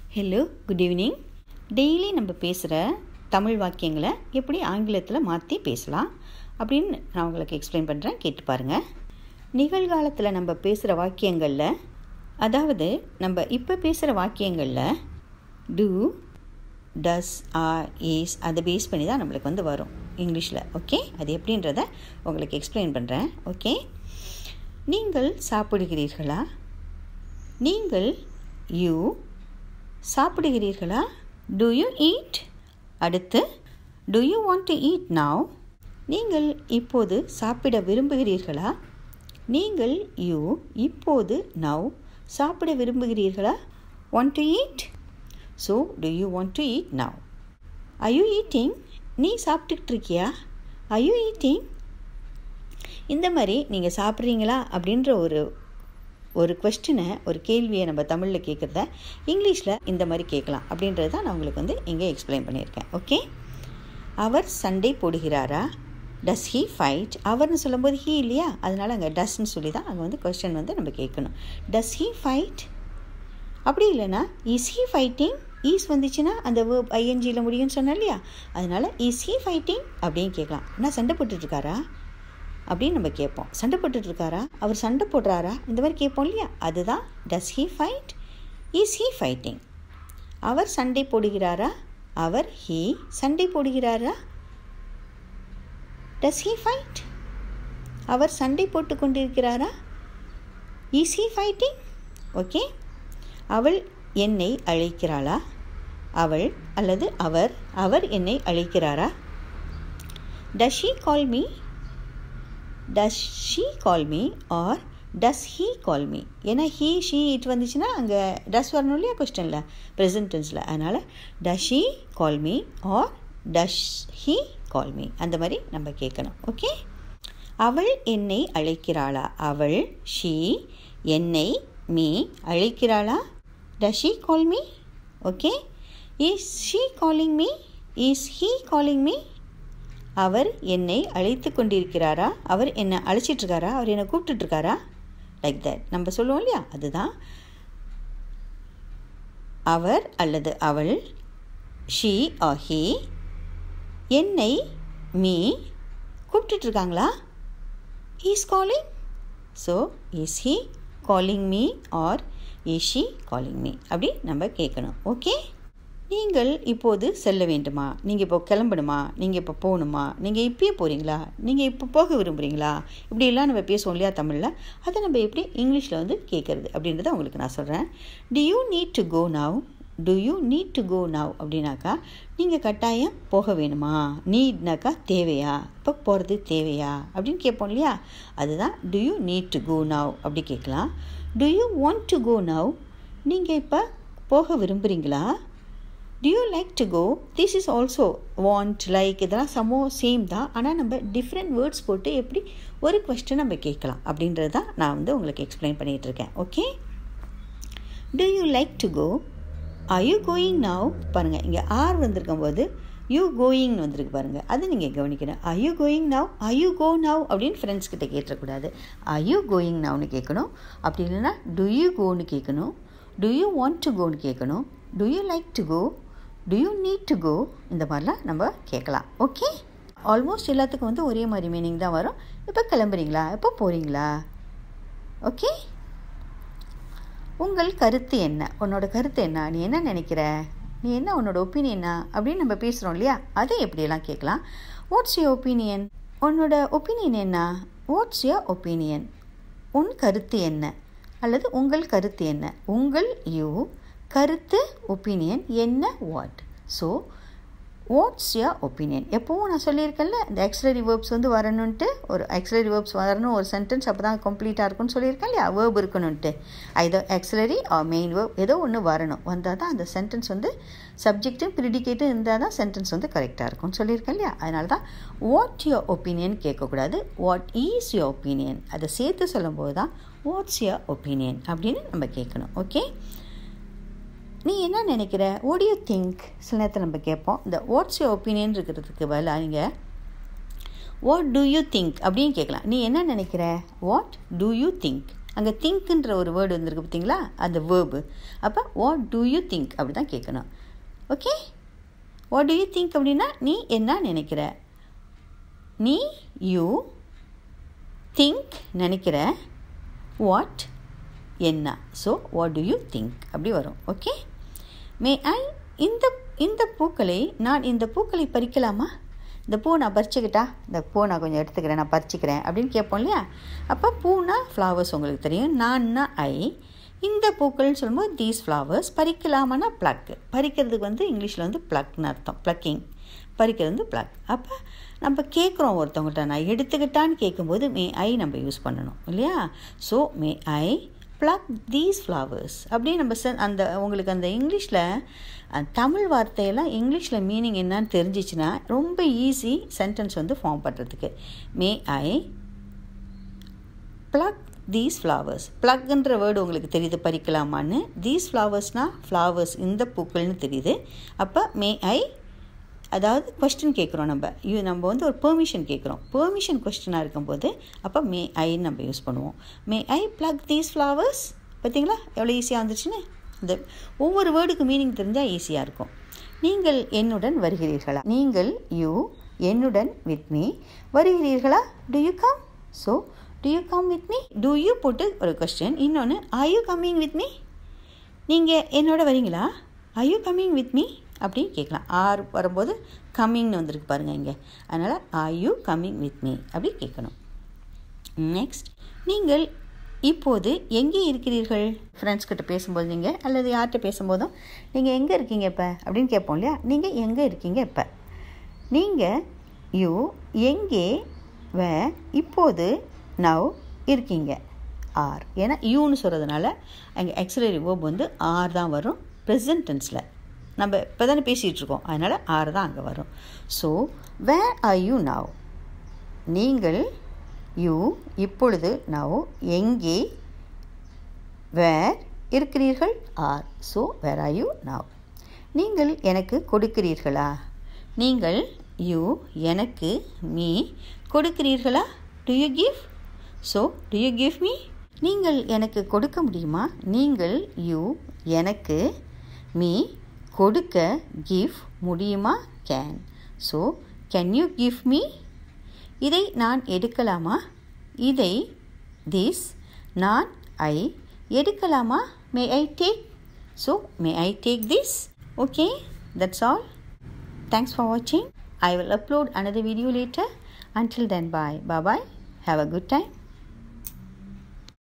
hello good evening daily நம்ம பேசுகிற தமிழ் வாக்கியங்களை எப்படி ஆங்கிலத்தில் மாற்றி பேசலாம் அப்படின்னு நான் உங்களுக்கு எக்ஸ்பிளைன் பண்ணுறேன் கேட்டு பாருங்கள் நிகழ்காலத்தில் நம்ம பேசுகிற வாக்கியங்களில் அதாவது நம்ம இப்போ பேசுகிற வாக்கியங்களில் டூ டஸ் ஆர் இஸ் அதை பேஸ் பண்ணி தான் நம்மளுக்கு வந்து வரும் இங்கிலீஷில் ஓகே அது எப்படின்றத உங்களுக்கு எக்ஸ்பிளைன் பண்ணுறேன் ஓகே நீங்கள் சாப்பிடுகிறீர்களா நீங்கள் யூ சாப்பிடுகிறீர்களா டு யூ ஈட் அடுத்து do you want to eat now நீங்கள் இப்போது சாப்பிட விரும்புகிறீர்களா நீங்கள் யூ இப்போது நவ் சாப்பிட விரும்புகிறீர்களா want to eat so do you want to eat now I you eating நீ சாப்பிட்டுக்கிட்டு இருக்கியா ஐ யூ ஈட்டிங் இந்த மாதிரி நீங்கள் சாப்பிட்றீங்களா அப்படின்ற ஒரு ஒரு கொஸ்டினை ஒரு கேள்வியை நம்ம தமிழில் கேட்குறத இங்கிலீஷில் இந்த மாதிரி கேட்கலாம் அப்படின்றது தான் நான் உங்களுக்கு வந்து இங்கே எக்ஸ்பிளைன் பண்ணியிருக்கேன் ஓகே அவர் சண்டை போடுகிறாரா டஸ் ஹீ ஃபைட் அவர்னு சொல்லும்போது ஹீ இல்லையா அதனால் அங்கே டஸ்ன்னு சொல்லி தான் அங்கே வந்து கொஸ்டின் வந்து நம்ம கேட்கணும் டஸ் ஹீ ஃபைட் அப்படி இல்லைன்னா இஸ் ஹீ ஃபைட்டிங் ஈஸ் வந்துச்சுன்னா அந்த வேர்ப் ஐஎன்ஜியில் முடியும்னு சொன்னேன் இல்லையா அதனால் இஸ் ஹீ ஃபைட்டிங் அப்படின்னு கேட்கலாம் நான் சண்டை போட்டுட்ருக்காரா அப்படின்னு நம்ம கேட்போம் சண்டை போட்டுட்ருக்காரா அவர் சண்டை போடுறாரா இந்த மாதிரி கேட்போம் இல்லையா அதுதான் does he fight is he fighting அவர் சண்டை போடுகிறாரா அவர் ஹீ சண்டை போடுகிறாரா டஸ் ஹீ ஃபைட் அவர் சண்டை போட்டு கொண்டிருக்கிறாரா இஸ் ஹீ ஃபைட்டிங் ஓகே அவள் என்னை அழைக்கிறாளா அவள் அல்லது அவர் அவர் என்னை அழைக்கிறாரா does she call me does she call me or does he call me ஏன்னா ஹீ ஷீ இட் வந்துச்சுன்னா அங்கே டஸ் வரணும் இல்லையா கொஸ்டினில் ப்ரெசன்ட் டென்ஸில் அதனால் does she call me or does he call me அந்த மாதிரி நம்ம கேட்கணும் ஓகே அவள் என்னை அழைக்கிறாளா அவள் ஷீ என்னை மீ அழைக்கிறாளா does she call me okay is she calling me is he calling me அவர் என்னை அழைத்து கொண்டிருக்கிறாரா அவர் என்னை அழைச்சிட்ருக்காரா அவர் என்னை கூப்பிட்டுட்ருக்காரா லைக் தட் நம்ம சொல்லுவோம் இல்லையா அதுதான் அவர் அல்லது அவள் ஷீ ஆ ஹீ என்னை மீ கூப்பிட்டுட்ருக்காங்களா is calling so is he calling me or is she calling me அப்படி நம்ம கேட்கணும் ஓகே நீங்கள் இப்போது செல்ல வேண்டுமா நீங்கள் இப்போ கிளம்பணுமா நீங்கள் இப்போ போகணுமா நீங்கள் இப்பயே போகிறீங்களா நீங்கள் இப்போ போக விரும்புகிறீங்களா இப்படியெல்லாம் நம்ம பேசுவோம் இல்லையா தமிழில் அதை நம்ம எப்படி இங்கிலீஷில் வந்து கேட்குறது அப்படின்றத உங்களுக்கு நான் சொல்கிறேன் do you need to go now do you need to go now அப்படின்னாக்கா நீங்கள் கட்டாயம் போக வேணுமா நீட்னாக்கா தேவையா இப்போ போகிறது தேவையா அப்படின்னு கேட்போம் இல்லையா அதுதான் do you need to go now அப்படி கேட்கலாம் do you want to go now நீங்கள் இப்போ போக விரும்புகிறீங்களா do you like to go this is also want like இதெல்லாம் சமோ சேம் தான் ஆனால் நம்ம டிஃப்ரெண்ட் வேர்ட்ஸ் போட்டு எப்படி ஒரு கொஸ்டின் நம்ம கேட்கலாம் அப்படின்றது தான் நான் வந்து உங்களுக்கு எக்ஸ்பிளைன் பண்ணிகிட்டு இருக்கேன் okay do you like to go are you going now பாருங்கள் இங்கே ஆர் வந்திருக்கும் போது யூ கோயிங்னு வந்திருக்கு பாருங்கள் அது நீங்கள் கவனிக்கணும் I you going now I you go now அப்படின்னு ஃப்ரெண்ட்ஸ் கிட்ட கேட்டக்கூடாது ஐ யூ கோயிங் நவ்னு கேட்கணும் அப்படி இல்லைன்னா டு யூ கோன்னு கேட்கணும் டு யூ வாண்ட் டு கோன்னு கேட்கணும் do you like to go do you need to go இந்த மாதிரிலாம் நம்ம கேட்கலாம் ஓகே ஆல்மோஸ்ட் எல்லாத்துக்கும் வந்து ஒரே மாதிரி மீனிங் தான் வரும் இப்போ கிளம்புறீங்களா இப்போ போகிறீங்களா ஓகே உங்கள் கருத்து என்ன உன்னோட கருத்து என்ன நீ என்ன நினைக்கிற நீ என்ன உன்னோட ஒப்பீனியனா அப்படின்னு நம்ம பேசுகிறோம் இல்லையா அதை எப்படியெல்லாம் கேட்கலாம் வாட்ஸ் யோர் ஒப்பீனியன் உன்னோட ஒப்பீனியன் என்ன வாட்ஸ் யோர் ஒப்பீனியன் உன் கருத்து என்ன அல்லது உங்கள் கருத்து என்ன உங்கள் யூ கருத்து ஒப்பீனியன் என்ன what so what's your opinion எப்போவும் நான் சொல்லியிருக்கேன்ல இந்த எக்ஸலரி வேர்ப்ஸ் வந்து வரணுன்ட்டு ஒரு எக்ஸலரி வேர்ப்ஸ் வரணும் ஒரு சென்டென்ஸ் அப்போ தான் கம்ப்ளீட்டாக இருக்கும்னு சொல்லியிருக்கேன் இல்லையா வேர்ப் இருக்கணுன்ட்டு ஐதோ எக்ஸலரி ஆர் மெயின் வேர்ப் ஏதோ ஒன்று வரணும் வந்தால் தான் அந்த சென்டென்ஸ் வந்து சப்ஜெக்ட்டும் ப்ரிடிகேட்டும் இருந்தால் தான் சென்டென்ஸ் வந்து கரெக்டாக இருக்கும்னு சொல்லியிருக்கேன் இல்லையா அதனால தான் வாட் யுவர் ஒப்பீனியன் கேட்கக்கூடாது வாட் ஈஸ் யுவர் ஒப்பீனியன் அதை சேர்த்து சொல்லும்போது தான் வாட்ஸ் யுவர் ஒப்பீனியன் அப்படின்னு நம்ம கேட்கணும் ஓகே நீ என்ன நினைக்கிற வாட் யூ திங்க் சில நேரத்தில் நம்ம கேட்போம் இந்த வாட்ஸ் யூ ஒப்பீனியன் இருக்கிறதுக்கு பதிலாக நீங்கள் வாட் டூ யூ திங்க் அப்படின்னு கேட்கலாம் நீ என்ன நினைக்கிற வாட் டூ யூ திங்க் அங்கே திங்க்ன்ற ஒரு வேர்டு வந்திருக்கு பார்த்தீங்களா அந்த வேர்பு அப்போ வாட் டூ யூ திங்க் அப்படி தான் கேட்கணும் okay what do you think அப்படின்னா நீ என்ன நினைக்கிற நீ யூ திங்க் நினைக்கிற வாட் என்ன so what do you think அப்படி வரும் ஓகே மே ஐ இந்த இந்த பூக்களை நான் இந்த பூக்களை பறிக்கலாமா இந்த பூ நான் பறிச்சுக்கிட்டா இந்த பூ நான் கொஞ்சம் எடுத்துக்கிறேன் நான் பறிச்சுக்கிறேன் அப்படின்னு கேட்போம் இல்லையா அப்போ பூனா ஃப்ளவர்ஸ் உங்களுக்கு தெரியும் நான்னா ஐ இந்த பூக்கள்னு சொல்லும்போது தீஸ் ஃப்ளவர்ஸ் பறிக்கலாமான்னா ப்ளக் பறிக்கிறதுக்கு வந்து இங்கிலீஷில் வந்து ப்ளக்னு அர்த்தம் ப்ளக்கிங் பறிக்கிறது வந்து ப்ளக் அப்போ நம்ம கேட்குறோம் ஒருத்தவங்கள்ட்ட நான் எடுத்துக்கிட்டான்னு கேட்கும்போது மே ஐ நம்ம யூஸ் பண்ணணும் இல்லையா so may I pluck these flowers அப்படியே நம்ம செ அந்த உங்களுக்கு அந்த இங்கிலீஷில் தமிழ் வார்த்தையெல்லாம் இங்கிலீஷில் மீனிங் என்னன்னு தெரிஞ்சிச்சுன்னா ரொம்ப ஈஸி சென்டென்ஸ் வந்து ஃபார்ம் பண்ணுறதுக்கு may I pluck these flowers ப்ளக்ன்ற வேர்டு உங்களுக்கு தெரியுது பறிக்கலாமான்னு தீஸ் ஃப்ளவர்ஸ்னால் ஃப்ளவர்ஸ் இந்த பூக்கள்னு தெரியுது அப்போ மே ஐ அதாவது கொஸ்டின் கேட்குறோம் நம்ம இது நம்ம வந்து ஒரு பெர்மிஷன் கேட்குறோம் பெர்மிஷன் கொஸ்டினாக இருக்கும்போது அப்போ மே ஐன்னு நம்ம யூஸ் பண்ணுவோம் may I pluck these flowers பார்த்தீங்களா எவ்வளோ ஈஸியாக வந்துச்சுன்னு இந்த ஒவ்வொரு வேர்டுக்கு மீனிங் தெரிஞ்சால் ஈஸியாக இருக்கும் நீங்கள் என்னுடன் வருகிறீர்களா நீங்கள் யூ என்னுடன் வித் மீ வருகிறீர்களா do you come so do you come with me do you போட்டு ஒரு கொஸ்டின் இன்னொன்று are you coming with me நீங்கள் என்னோட வரீங்களா are you coming with me அப்படின்னு கேட்கலாம் ஆர் வரும்போது கம்மிங்னு வந்திருக்கு பாருங்கள் இங்கே அதனால் are you coming with me அப்படி கேட்கணும் நெக்ஸ்ட் நீங்கள் இப்போது எங்கே இருக்கிறீர்கள் ஃப்ரெண்ட்ஸ் கிட்ட பேசும்போது நீங்கள் அல்லது யார்கிட்ட பேசும்போதும் நீங்கள் எங்கே இருக்கீங்க இப்போ அப்படின்னு கேட்போம் இல்லையா நீங்கள் எங்கே இருக்கீங்க இப்போ நீங்கள் யூ எங்கே வே இப்போது நவ் இருக்கீங்க ஆர் ஏன்னா யூன்னு சொல்கிறதுனால அங்கே எக்ஸலரி வேர்ப் வந்து ஆர் தான் வரும் ப்ரெசன்ட் டென்ஸில் நம்ம இப்போ தானே பேசிகிட்டு இருக்கோம் அதனால் ஆறு தான் அங்கே வரும் so where are you now நீங்கள் யூ இப்பொழுது நவ் எங்கே வேர் இருக்கிறீர்கள் are so where are you now நீங்கள் எனக்கு கொடுக்கிறீர்களா நீங்கள் யூ எனக்கு மீ கொடுக்கிறீர்களா do you give so do you give me நீங்கள் எனக்கு கொடுக்க முடியுமா நீங்கள் யூ எனக்கு மீ கொடுக்க கிவ் முடியுமா can so can you give me இதை நான் எடுக்கலாமா இதை திஸ் நான் ஐ எடுக்கலாமா may I take so may I take this okay that's all thanks for வாட்சிங் I will upload another video later until then bye bye bye have a good time